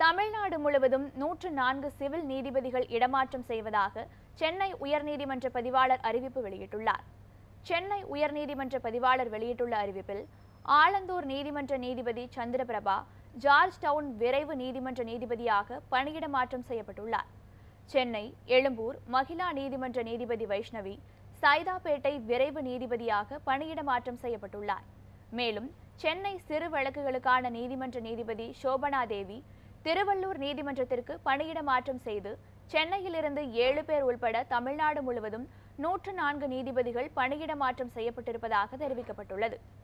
தமிழ்நாடு முழுவதும் நூற்று நான்கு சிவில் நீதிபதிகள் இடமாற்றம் செய்வதாக சென்னை உயர்நீதிமன்ற பதிவாளர் அறிவிப்பு வெளியிட்டுள்ளார் சென்னை உயர்நீதிமன்ற பதிவாளர் வெளியிட்டுள்ள அறிவிப்பில் ஆலந்தூர் நீதிமன்ற நீதிபதி சந்திரபிரபா ஜார்ஜ் டவுன் விரைவு நீதிமன்ற நீதிபதியாக பணியிட மாற்றம் செய்யப்பட்டுள்ளார் சென்னை எழும்பூர் மகிழா நீதிமன்ற நீதிபதி வைஷ்ணவி சைதாப்பேட்டை விரைவு நீதிபதியாக பணியிட மாற்றம் செய்யப்பட்டுள்ளார் மேலும் சென்னை சிறு வழக்குகளுக்கான நீதிமன்ற நீதிபதி சோபனா தேவி திருவள்ளூர் நீதிமன்றத்திற்கு பணியிட மாற்றம் செய்து சென்னையிலிருந்து ஏழு பேர் உள்பட தமிழ்நாடு முழுவதும் நூற்று நான்கு நீதிபதிகள் பணியிட மாற்றம் செய்யப்பட்டிருப்பதாக தெரிவிக்கப்பட்டுள்ளது